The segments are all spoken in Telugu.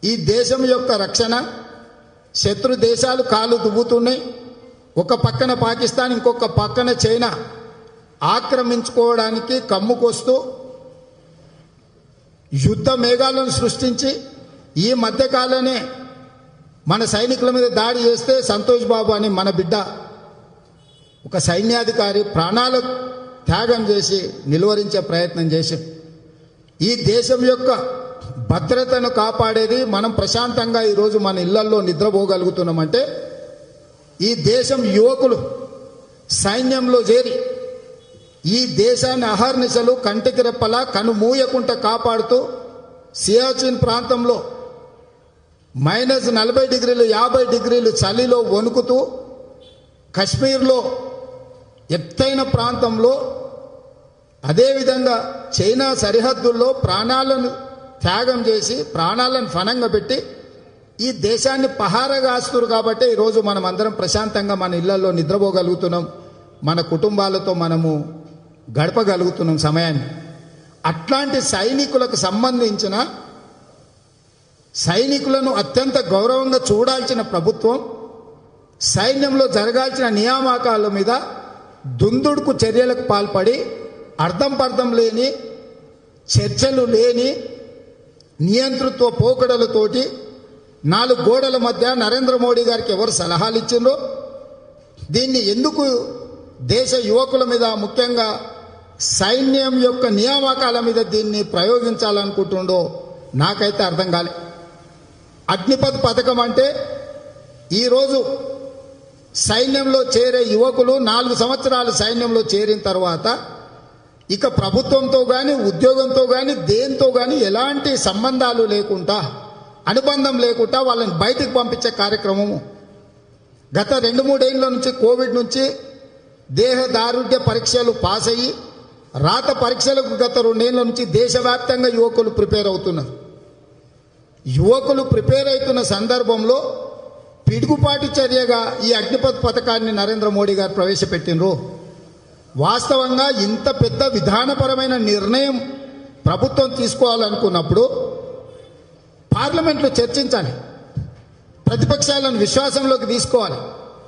ఈ దేశం యొక్క రక్షణ శత్రు దేశాలు కాలు దువ్వుతున్నాయి ఒక పక్కన పాకిస్తాన్ ఇంకొక పక్కన చైనా ఆక్రమించుకోవడానికి కమ్ముకొస్తూ యుద్ధ మేఘాలను సృష్టించి ఈ మధ్యకాలనే మన సైనికుల మీద దాడి చేస్తే సంతోష్ బాబు అని మన బిడ్డ ఒక సైన్యాధికారి ప్రాణాలు త్యాగం చేసి నిలువరించే ప్రయత్నం చేసి ఈ దేశం యొక్క భద్రతను కాపాడేది మనం ప్రశాంతంగా ఈరోజు మన ఇళ్లల్లో నిద్రపోగలుగుతున్నామంటే ఈ దేశం యువకులు సైన్యంలో చేరి ఈ దేశాన్ని అహర్నిశలు కంటికి రెప్పలా కను మూయకుంట కాపాడుతూ సియాచిన్ ప్రాంతంలో మైనస్ నలభై డిగ్రీలు యాభై డిగ్రీలు చలిలో వణుకుతూ కశ్మీర్లో ఎత్తైన ప్రాంతంలో అదేవిధంగా చైనా సరిహద్దుల్లో ప్రాణాలను త్యాగం చేసి ప్రాణాలను ఫనంగా పెట్టి ఈ దేశాన్ని పహారగాస్తురు కాబట్టి ఈరోజు మనం అందరం ప్రశాంతంగా మన ఇళ్లలో నిద్రపోగలుగుతున్నాం మన కుటుంబాలతో మనము గడపగలుగుతున్నాం సమయాన్ని అట్లాంటి సైనికులకు సంబంధించిన సైనికులను అత్యంత గౌరవంగా చూడాల్సిన ప్రభుత్వం సైన్యంలో జరగాల్సిన నియామకాల మీద దుందుడుకు చర్యలకు పాల్పడి అర్థం పర్థం లేని చర్చలు లేని నియంతృత్వ పోకడలతోటి నాలుగు గోడల మధ్య నరేంద్ర మోడీ గారికి ఎవరు సలహాలు ఇచ్చిండ్రో దీన్ని ఎందుకు దేశ యువకుల మీద ముఖ్యంగా సైన్యం యొక్క నియామకాల మీద దీన్ని ప్రయోగించాలనుకుంటుండో నాకైతే అర్థం కాలే అగ్నిపథ్ పథకం అంటే ఈరోజు సైన్యంలో చేరే యువకులు నాలుగు సంవత్సరాలు సైన్యంలో చేరిన తర్వాత ఇక ప్రభుత్వంతో కానీ ఉద్యోగంతో కానీ దేంతో కానీ ఎలాంటి సంబంధాలు లేకుండా అనుబంధం లేకుండా వాళ్ళని బయటికి పంపించే కార్యక్రమము గత రెండు మూడేళ్ల నుంచి కోవిడ్ నుంచి దేహ దారుఢ్య పరీక్షలు పాస్ అయ్యి రాత పరీక్షలకు గత రెండేళ్ల నుంచి దేశవ్యాప్తంగా యువకులు ప్రిపేర్ అవుతున్నారు యువకులు ప్రిపేర్ అవుతున్న సందర్భంలో పిడుగుపాటు చర్యగా ఈ అగ్నిపథ్ పథకాన్ని నరేంద్ర మోడీ గారు ప్రవేశపెట్టినరు వాస్తవంగా ఇంత పెద్ద విధానపరమైన నిర్ణయం ప్రభుత్వం తీసుకోవాలనుకున్నప్పుడు పార్లమెంట్లో చర్చించాలి ప్రతిపక్షాలను విశ్వాసంలోకి తీసుకోవాలి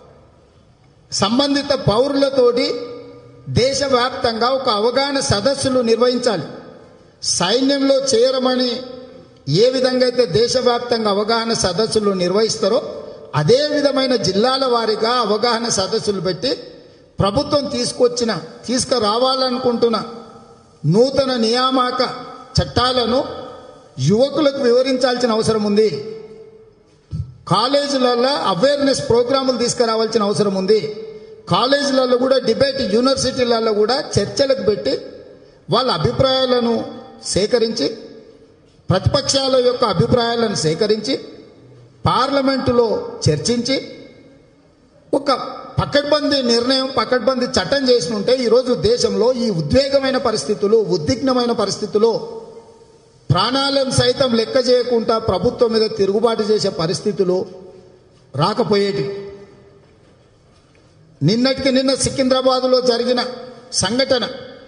సంబంధిత పౌరులతోటి దేశవ్యాప్తంగా ఒక అవగాహన సదస్సులు నిర్వహించాలి సైన్యంలో చేరమని ఏ విధంగా అయితే దేశవ్యాప్తంగా అవగాహన సదస్సులు నిర్వహిస్తారో అదే విధమైన జిల్లాల వారీగా అవగాహన సదస్సులు పెట్టి ప్రభుత్వం తీసుకొచ్చిన తీసుకురావాలనుకుంటున్న నూతన నియామక చట్టాలను యువకులకు వివరించాల్సిన అవసరం ఉంది కాలేజీలలో అవేర్నెస్ ప్రోగ్రాములు తీసుకురావాల్సిన అవసరం ఉంది కాలేజీలలో కూడా డిబేట్ యూనివర్సిటీలలో కూడా చర్చలకు పెట్టి వాళ్ళ అభిప్రాయాలను సేకరించి ప్రతిపక్షాల యొక్క అభిప్రాయాలను సేకరించి పార్లమెంటులో చర్చించి ఒక పకడ్బందీ నిర్ణయం పకడ్బందీ చట్టం చేసి ఉంటే ఈరోజు దేశంలో ఈ ఉద్వేగమైన పరిస్థితులు ఉద్విగ్నమైన పరిస్థితులు ప్రాణాలను సైతం లెక్క చేయకుండా ప్రభుత్వం మీద తిరుగుబాటు చేసే పరిస్థితులు రాకపోయేటి నిన్నటికి నిన్న సికింద్రాబాదులో జరిగిన సంఘటన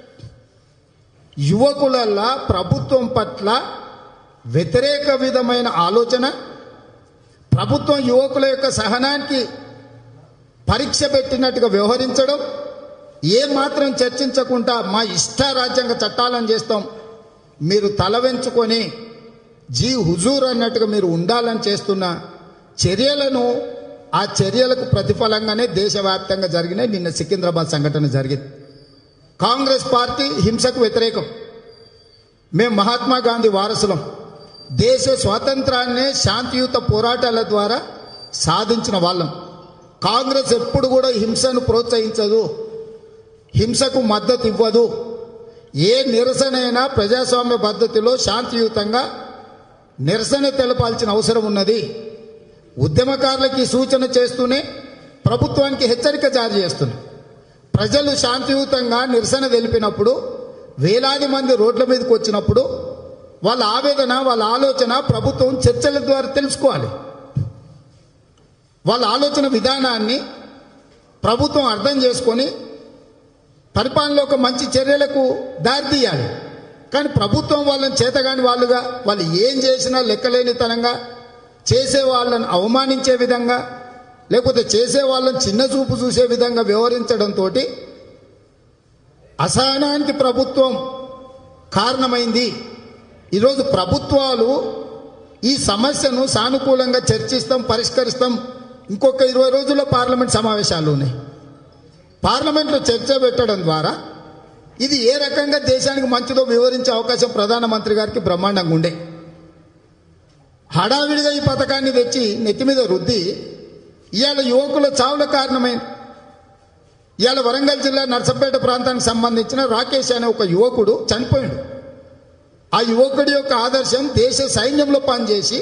యువకులల్లా ప్రభుత్వం పట్ల వ్యతిరేక విధమైన ఆలోచన ప్రభుత్వం యువకుల యొక్క సహనానికి పరీక్ష పెట్టినట్టుగా వ్యవహరించడం ఏ మాత్రం చర్చించకుండా మా ఇష్ట రాజ్యాంగ చట్టాలను చేస్తాం మీరు తల వెంచుకొని జీ హుజూర్ అన్నట్టుగా మీరు ఉండాలని చేస్తున్న చర్యలను ఆ చర్యలకు ప్రతిఫలంగానే దేశవ్యాప్తంగా జరిగిన నిన్న సికింద్రాబాద్ సంఘటన జరిగింది కాంగ్రెస్ పార్టీ హింసకు వ్యతిరేకం మేము మహాత్మా గాంధీ వారసులం దేశ స్వాతంత్రాన్ని శాంతియుత పోరాటాల ద్వారా సాధించిన వాళ్ళం కాంగ్రెస్ ఎప్పుడు కూడా హింసను ప్రోత్సహించదు హింసకు మద్దతు ఇవ్వదు ఏ నిరసనైనా ప్రజాస్వామ్య పద్ధతిలో శాంతియుతంగా నిరసన తెలపాల్సిన అవసరం ఉన్నది ఉద్యమకారులకి సూచన చేస్తూనే ప్రభుత్వానికి హెచ్చరిక జారీ చేస్తున్నాం ప్రజలు శాంతియుతంగా నిరసన తెలిపినప్పుడు వేలాది మంది రోడ్ల మీదకి వచ్చినప్పుడు వాళ్ళ ఆవేదన వాళ్ళ ఆలోచన ప్రభుత్వం చర్చల ద్వారా తెలుసుకోవాలి వాళ్ళ ఆలోచన విధానాన్ని ప్రభుత్వం అర్థం చేసుకొని పరిపాలనలో ఒక మంచి చర్యలకు దారితీయాలి కానీ ప్రభుత్వం వాళ్ళని చేతగాని వాళ్ళుగా వాళ్ళు ఏం చేసినా లెక్కలేనితనంగా చేసే వాళ్ళని అవమానించే విధంగా లేకపోతే చేసే వాళ్ళని చిన్న చూపు చూసే విధంగా వ్యవహరించడంతో అసహనానికి ప్రభుత్వం కారణమైంది ఈరోజు ప్రభుత్వాలు ఈ సమస్యను సానుకూలంగా చర్చిస్తాం పరిష్కరిస్తాం ఇంకొక ఇరవై రోజుల్లో పార్లమెంట్ సమావేశాలు ఉన్నాయి పార్లమెంట్లో చర్చ పెట్టడం ద్వారా ఇది ఏ రకంగా దేశానికి మంచిదో వివరించే అవకాశం ప్రధానమంత్రి గారికి బ్రహ్మాండంగా ఉండే హడావిడిగా ఈ పథకాన్ని తెచ్చి నెత్తి మీద రుద్ది ఇవాళ యువకుల చావుల కారణమైంది ఇవాళ వరంగల్ జిల్లా నర్సంపేట ప్రాంతానికి సంబంధించిన రాకేష్ అనే ఒక యువకుడు చనిపోయాడు ఆ యువకుడి యొక్క ఆదర్శం దేశ సైన్యంలో పనిచేసి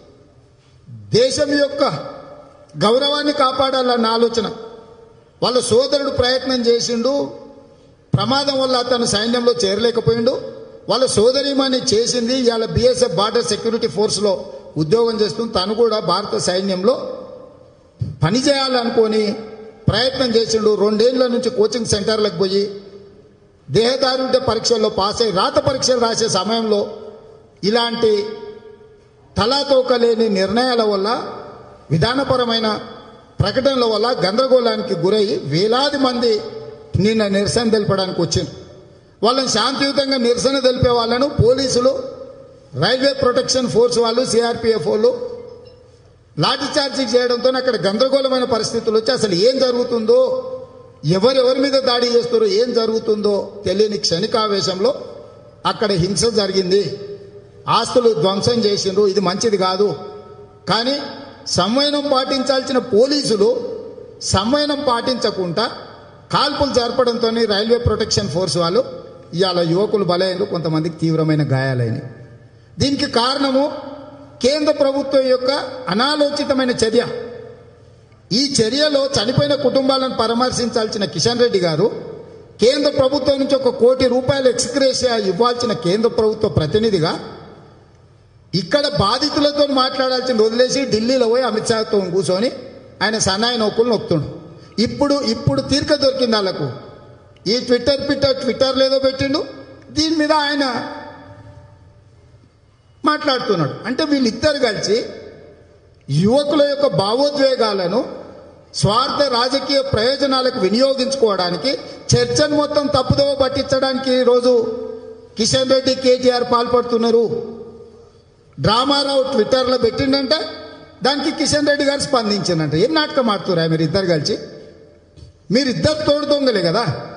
దేశం యొక్క గౌరవాన్ని కాపాడాలన్న ఆలోచన వాళ్ళ సోదరుడు ప్రయత్నం చేసిండు ప్రమాదం వల్ల అతను సైన్యంలో చేరలేకపోయిండు వాళ్ళ సోదరిమని చేసింది ఇవాళ బిఎస్ఎఫ్ బార్డర్ సెక్యూరిటీ ఫోర్స్లో ఉద్యోగం చేస్తుంది తను కూడా భారత సైన్యంలో పని చేయాలనుకొని ప్రయత్నం చేసిండు రెండేళ్ల నుంచి కోచింగ్ సెంటర్లకు పోయి దేహదారుడ్య పరీక్షల్లో పాస్ అయి రాత పరీక్షలు రాసే సమయంలో ఇలాంటి తలాతోకలేని నిర్ణయాల వల్ల విధానపరమైన ప్రకటనల వల్ల గందరగోళానికి గురై వేలాది మంది నిన్న నిరసన తెలపడానికి వచ్చింది వాళ్ళని శాంతియుతంగా నిరసన తెలిపే వాళ్ళను పోలీసులు రైల్వే ప్రొటెక్షన్ ఫోర్స్ వాళ్ళు సిఆర్పిఎఫ్ వాళ్ళు లాఠీ చార్జీ చేయడంతో అక్కడ గందరగోళమైన పరిస్థితులు వచ్చి అసలు ఏం జరుగుతుందో ఎవరెవరి మీద దాడి చేస్తారో ఏం జరుగుతుందో తెలియని క్షణికావేశంలో అక్కడ హింస జరిగింది ఆస్తులు ధ్వంసం చేసిండ్రు ఇది మంచిది కాదు కానీ సంవయనం పాటించాల్సిన పోలీసులు సంవయనం పాటించకుండా కాల్పులు జరపడంతో రైల్వే ప్రొటెక్షన్ ఫోర్స్ వాళ్ళు ఇవాళ యువకులు బలైనరు కొంతమందికి తీవ్రమైన గాయాలైనవి దీనికి కారణము కేంద్ర ప్రభుత్వం యొక్క అనాలోచితమైన చర్య ఈ చర్యలో చనిపోయిన కుటుంబాలను పరామర్శించాల్సిన కిషన్ రెడ్డి గారు కేంద్ర ప్రభుత్వం నుంచి ఒక కోటి రూపాయల ఎక్స్గ్రేషియా ఇవ్వాల్సిన కేంద్ర ప్రభుత్వ ప్రతినిధిగా ఇక్కడ బాధితులతో మాట్లాడాల్సిన వదిలేసి ఢిల్లీలో పోయి అమిత్ షాతో కూర్చొని ఆయన సన్నాయి నౌకులు నొక్కుతుండు ఇప్పుడు ఇప్పుడు తీరిక దొరికింది వాళ్ళకు ఈ ట్విట్టర్ ట్విట్టర్ ట్విట్టర్ లేదో పెట్టిండు దీని మీద ఆయన మాట్లాడుతున్నాడు అంటే వీళ్ళిద్దరు కలిసి యువకుల యొక్క భావోద్వేగాలను స్వార్థ రాజకీయ ప్రయోజనాలకు వినియోగించుకోవడానికి చర్చను మొత్తం తప్పుదోవ పట్టించడానికి ఈరోజు కిషన్ రెడ్డి కేటీఆర్ పాల్పడుతున్నారు డ్రామారావు ట్విట్టర్లో పెట్టిండంటే దానికి కిషన్ రెడ్డి గారు స్పందించిందంట ఏం నాటకం ఆడుతున్నారు మీరు ఇద్దరు కలిసి మీరిద్దరు తోడు దొంగలే కదా